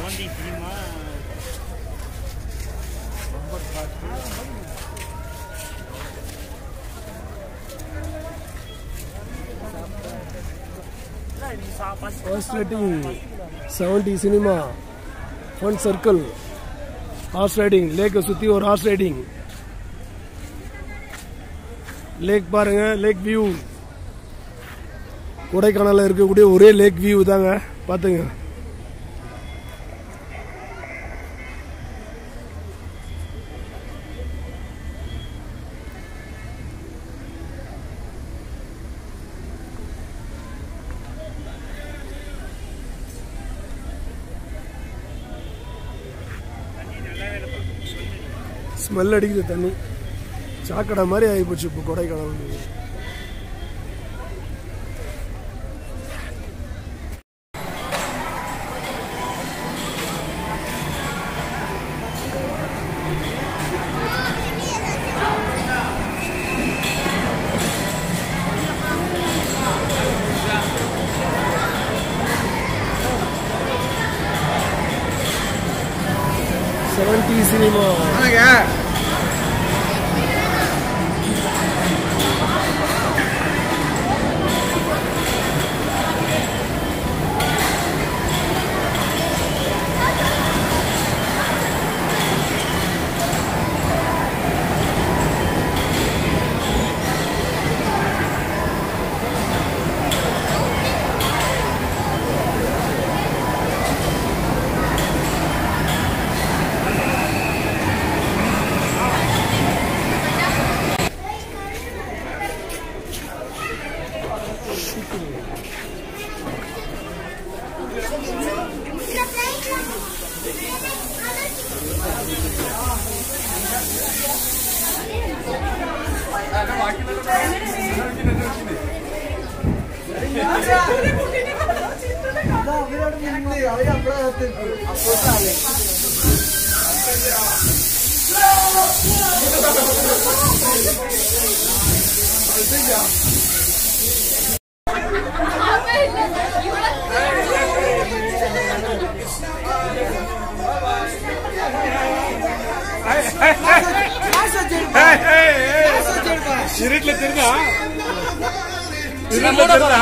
seventy cinema ரொம்ப பார்த்து first rating seventy cinema fun circle horse riding லேக்கை சுற்றி ஒரு ஹார்ஸ் ரைடிங் லேக் பாருங்க லேக் வியூ கொடைக்கானலில் இருக்கக்கூடிய ஒரே லேக் வியூ தாங்க பார்த்துங்க ஸ்மெல் அடிக்குது தண்ணி சாக்கடை மாதிரி ஆகிப்போச்சு இப்போ கொடைக்கானல் செவன்டி சினிமா இருட்டுல தெரிஞ்சா இருட்டுல தெரிஞ்சா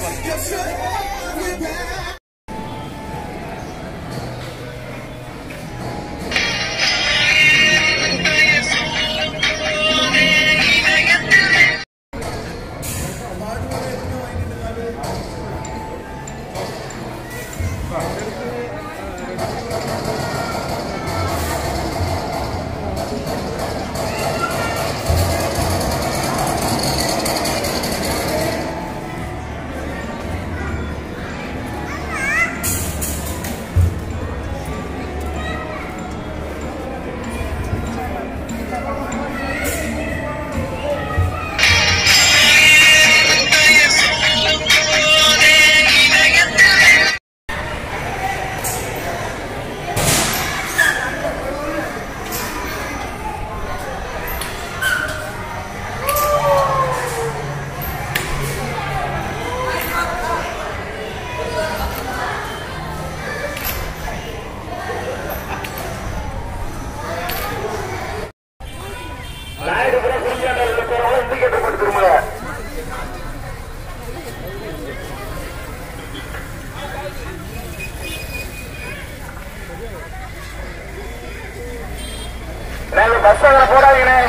பஸ் போடாதீங்கண்ணே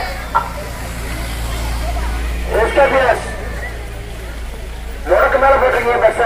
எஸ்கேபிஎஸ் முடக்கு மேல போட்டிருக்கீங்க பஸ்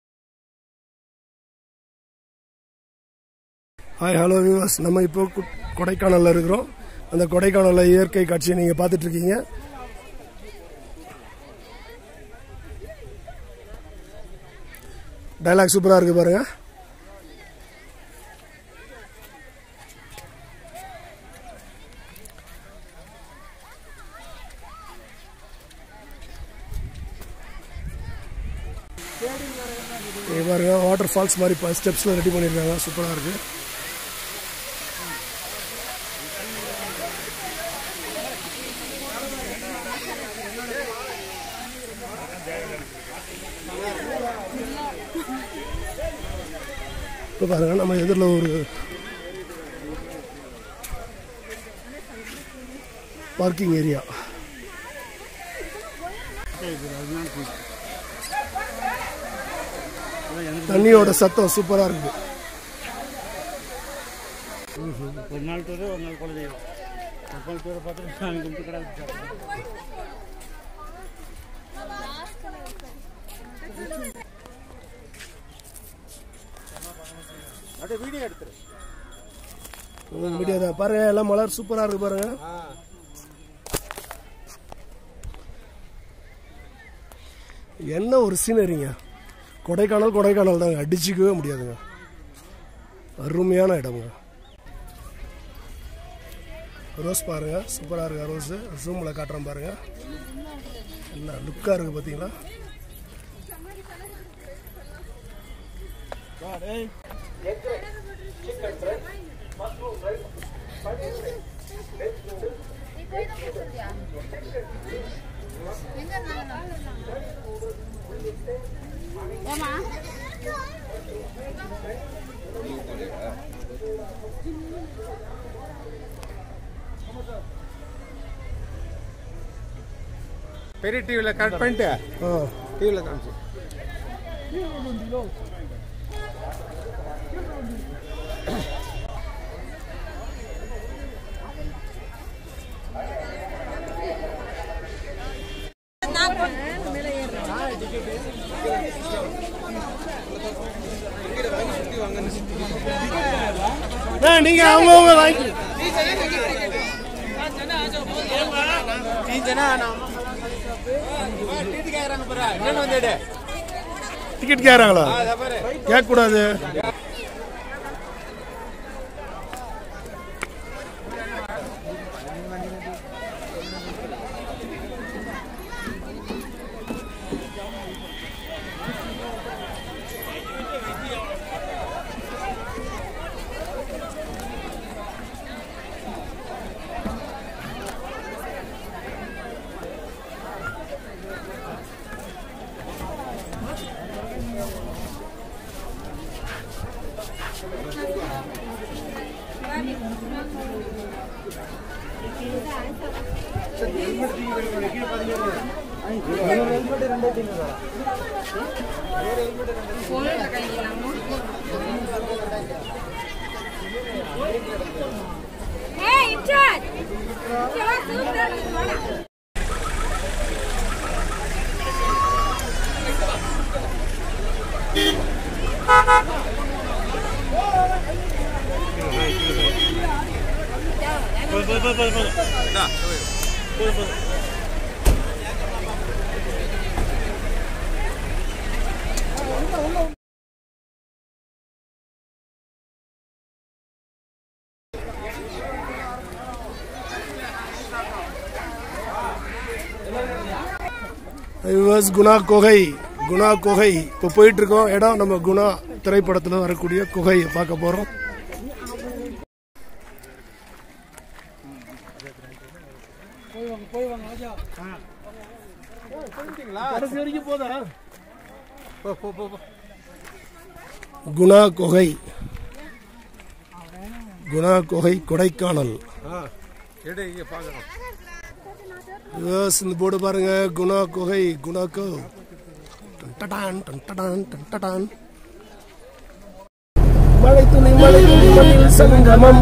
ஹாய் ஹலோ வியூவர்ஸ் நம்ம இப்போ கு- கொடைக்கானல்ல இருக்கிறோம் அந்த கொடைக்கானல்ல இயற்கை காட்சியை நீங்க பார்த்துட்டு இருக்கீங்க டைலாக் சூப்பரா இருக்கு பாருங்க இங்க பாருங்க வாட்டர் ஃபால்ஸ் மாதிரி ஸ்டெப்ஸ்ல ரெடி பண்ணிருக்காங்க சூப்பரா இருக்கு இப்போ பாருங்க நம்ம எதிரில் ஒரு பார்க்கிங் ஏரியா தண்ணியோட சத்தம் சூப்பரா இருக்கு ஒரு நாள் டூரு ஒரு நாள் குலதெய்வம் ஒரு நாள் டூரை பார்த்து சாமி கும்பிட்டு கடை அப்படியே வீடியோ எடுத்துரு மீடியா தான் பாருங்க எல்லாம் மலர் சூப்பரா இருக்கு பாருங்க என்ன ஒரு சீனரிங்க கொடைக்கானல் கொடைக்கானல் தாங்க அடிச்சுக்கவே முடியாதுங்க அருமையான இடம்ங்க ரோஸ் பாருங்க சூப்பரா இருக்கு ரோஸ் ஜூம்ல காட்டுறேன் பாருங்க என்ன லுக்கா இருக்கு பாத்தீங்களா ஏமா பெரிய டிவியில் கட் பண்ணிட்டு ஆ டிவியில் காமிச்சு நீங்க அவங்கவுங்க வாங்கி டிக்கெட் கேக்குறாங்களா கேட்க கூடாது ஏய் இன்சார்ஜ் சவா சூப்பர் வாடா போதும் போதும் போதும் போதும் போதும் போதும் விவாஸ் குணா குகை குணா குகை இப்போ போயிட்டு இருக்கோம் இடம் நம்ம குணா திரைப்படத்தில் வரக்கூடிய குகையை பார்க்க போறோம் கடைசி வரைக்கும் போதா போ போ போ போ குணா குகை குணா குகை கொடைக்கானல் ஆ எடு இங்கே பார்க்குறோம் விவாஸ் இந்த போர்டு பாருங்க குணா குகை குணா கோ டன்டடான் டன்டடான் டன்டடான் மழை துணி மழை துணி மண்ணில் சங்கமம்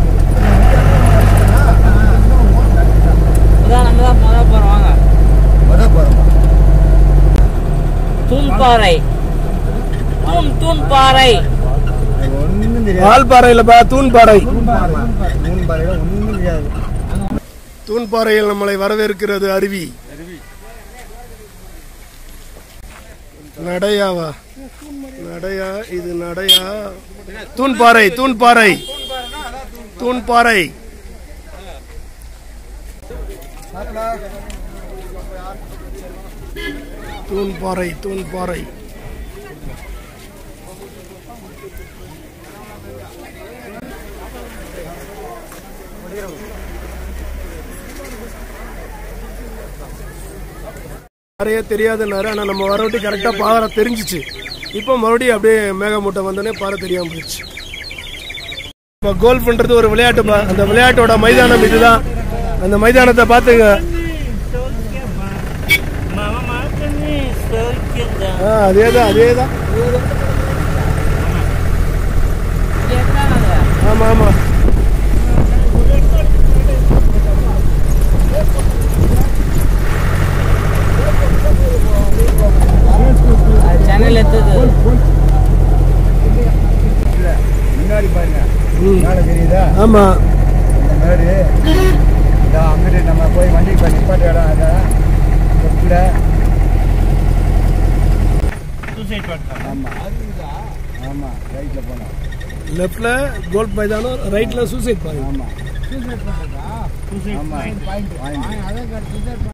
இதான் நம்ம தான் முத போறோம் வாங்க தூண்பாறை தூண் தூண்பாறை வால்பாறை இல்லப்பா தூண்பாறை மூணு பாறையில் ஒன்றும் கிடையாது தூண்பாறையில் நம்மளை வரவேற்கிறது அருவி நடையாவா நடையா இது நடையா தூண்பாறை தூண்பாறை தூண்பாறை தூண்பாறை தூண்பாறை நிறைய தெரியாதுன்னாரு ஆனால் நம்ம வரவட்டி கரெக்டாக பாறை தெரிஞ்சிச்சு இப்போ மறுபடியும் அப்படியே மேகமூட்டை வந்தோடனே பாறை தெரியாமல் போயிடுச்சு இப்போ கோல்ஃப்ன்றது ஒரு விளையாட்டுப்பா அந்த விளையாட்டோட மைதானம் இதுதான் அந்த மைதானத்தை பார்த்துங்க மாமா மாத்தனே சௌக்கியந்தா ஆ அதே தான் அதே தான் ஆமாம் ஆமாம் சேனல் எத்தது முன்னாடி பாருங்க ம் மேலே தெரியுதா ஆமாம் இந்த மாதிரி இந்த அங்கிட்டு நம்ம போய் வண்டி இப்போ நிப்பாட்ட இடம் அதான் லெஃப்டில் சூசைட் பண்ணுறாங்க ஆமாம் ஆமாம் ரைட்டில் போனோம் லெஃப்டில் கோல்ஃப் மைதானம் ரைட்டில் சூசைட் பாருங்க ஆமாம் சூசைட் ஆமாம் பாயிண்ட்